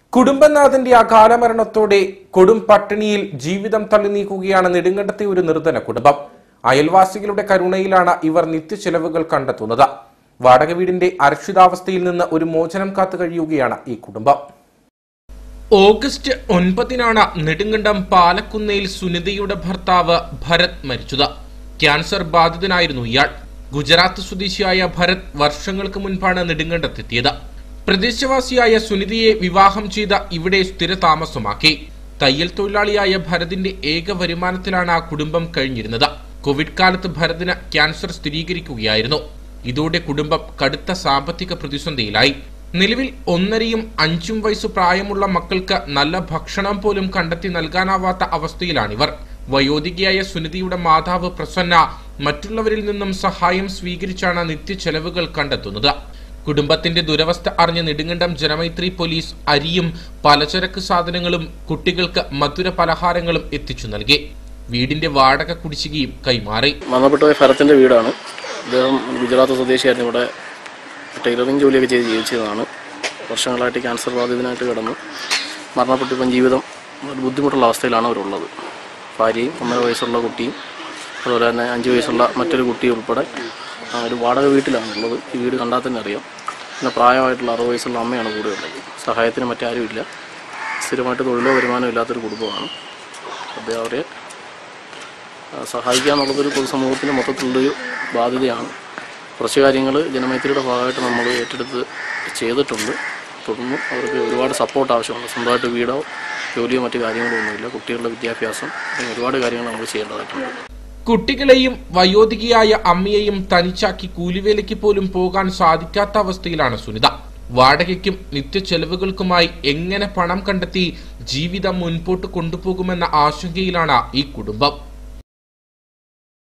കുടുംബനാഥന്റെ അകാല മരണത്തോടെ കൊടും പട്ടിണിയിൽ ജീവിതം തള്ളി നീക്കുകയാണ് നെടുങ്കണ്ടത്തെ ഒരു നിർധന കുടുംബം അയൽവാസികളുടെ കരുണയിലാണ് ഇവർ നിത്യചെലവുകൾ കണ്ടെത്തുന്നത് വാടക വീടിന്റെ അരക്ഷിതാവസ്ഥയിൽ നിന്ന് ഒരു മോചനം കാത്തു കഴിയുകയാണ് ഈ കുടുംബം ഓഗസ്റ്റ് ഒൻപതിനാണ് നെടുങ്കണ്ടം പാലക്കുന്നയിൽ സുനിതയുടെ ഭർത്താവ് ഭരത് മരിച്ചത് ക്യാൻസർ ബാധിതനായിരുന്നു ഇയാൾ ഗുജറാത്ത് സ്വദേശിയായ ഭരത് വർഷങ്ങൾക്ക് മുൻപാണ് നെടുങ്കണ്ടത്തെത്തിയത് പ്രദേശവാസിയായ സുനിതയെ വിവാഹം ചെയ്ത ഇവിടെ സ്ഥിര താമസമാക്കി തയ്യൽ തൊഴിലാളിയായ ഭരതിന്റെ ഏക വരുമാനത്തിലാണ് ആ കുടുംബം കഴിഞ്ഞിരുന്നത് കോവിഡ് കാലത്ത് ഭരതിന് ക്യാൻസർ സ്ഥിരീകരിക്കുകയായിരുന്നു ഇതോടെ കുടുംബം കടുത്ത സാമ്പത്തിക പ്രതിസന്ധിയിലായി നിലവിൽ ഒന്നരയും അഞ്ചും വയസ്സു പ്രായമുള്ള മക്കൾക്ക് നല്ല ഭക്ഷണം പോലും കണ്ടെത്തി നൽകാനാവാത്ത അവസ്ഥയിലാണിവർ വയോധികയായ സുനിതയുടെ മാതാവ് പ്രസന്ന മറ്റുള്ളവരിൽ നിന്നും സഹായം സ്വീകരിച്ചാണ് നിത്യ ചെലവുകൾ കണ്ടെത്തുന്നത് കുടുംബത്തിന്റെ ദുരവസ്ഥ അറിഞ്ഞ നെടുങ്കണ്ടം ജനമൈത്രി പോലീസ് അരിയും പലചരക്ക് സാധനങ്ങളും കുട്ടികൾക്ക് മധുര പലഹാരങ്ങളും എത്തിച്ചു നൽകി വീടിന്റെ വാടക കുടിശ്ശികയും കൈമാറി മരണപ്പെട്ടുപോയ ഭരത്തിൻ്റെ വീടാണ് അദ്ദേഹം ഗുജറാത്ത് സ്വദേശിയായിരുന്നു ഇവിടെ ടൈലറിങ് ജോലിയൊക്കെ ചെയ്ത് ജീവിച്ചതാണ് വർഷങ്ങളായിട്ട് ക്യാൻസർ ബാധിതനായിട്ട് കിടന്നു മരണപ്പെട്ടിപ്പം ജീവിതം ഒരു ബുദ്ധിമുട്ടുള്ള അവസ്ഥയിലാണ് അവരുള്ളത് ഭാര്യയും ഒന്നര വയസ്സുള്ള കുട്ടിയും അതുപോലെ തന്നെ അഞ്ച് വയസ്സുള്ള മറ്റൊരു കുട്ടി ഉൾപ്പെടെ ആ, ഒരു വാടക വീട്ടിലാണ് ഉള്ളത് ഈ വീട് കണ്ടാൽ തന്നെ അറിയാം പിന്നെ പ്രായമായിട്ടുള്ള അറുപത് വയസ്സുള്ള അമ്മയാണ് കൂടെ ഉള്ളത് സഹായത്തിന് മറ്റാരുമില്ല സ്ഥിരമായിട്ട് തൊഴിലോ വരുമാനമോ ഇല്ലാത്തൊരു കുടുംബമാണ് അദ്ദേഹം അവരെ ആ, സഹായിക്കുക എന്നുള്ളതൊരു പൊതുസമൂഹത്തിന് മൊത്തത്തിലുള്ളൊരു ബാധ്യതയാണ് കുറച്ച് കാര്യങ്ങൾ ജനമൈത്രിയുടെ ഭാഗമായിട്ട് നമ്മൾ ഏറ്റെടുത്ത് ചെയ്തിട്ടുണ്ട് തുടർന്നും അവർക്ക് ഒരുപാട് സപ്പോർട്ട് ആവശ്യമുണ്ട് സ്വന്തമായിട്ട് വീടോ ജോലിയോ മറ്റു കാര്യങ്ങളോ ഒന്നുമില്ല കുട്ടികളുടെ വിദ്യാഭ്യാസം അങ്ങനെ ഒരുപാട് കാര്യങ്ങൾ നമ്മൾ ചെയ്യേണ്ടതായിട്ടുണ്ട് കുട്ടികളെയും വയോധികയായ അമ്മയെയും തനിച്ചാക്കി കൂലിവേലയ്ക്ക് പോലും പോകാൻ സാധിക്കാത്ത അവസ്ഥയിലാണ് സുനിത വാടകയ്ക്കും നിത്യ ചെലവുകൾക്കുമായി എങ്ങനെ പണം കണ്ടെത്തി ജീവിതം മുൻപോട്ട് കൊണ്ടുപോകുമെന്ന ആശങ്കയിലാണ് ഈ കുടുംബം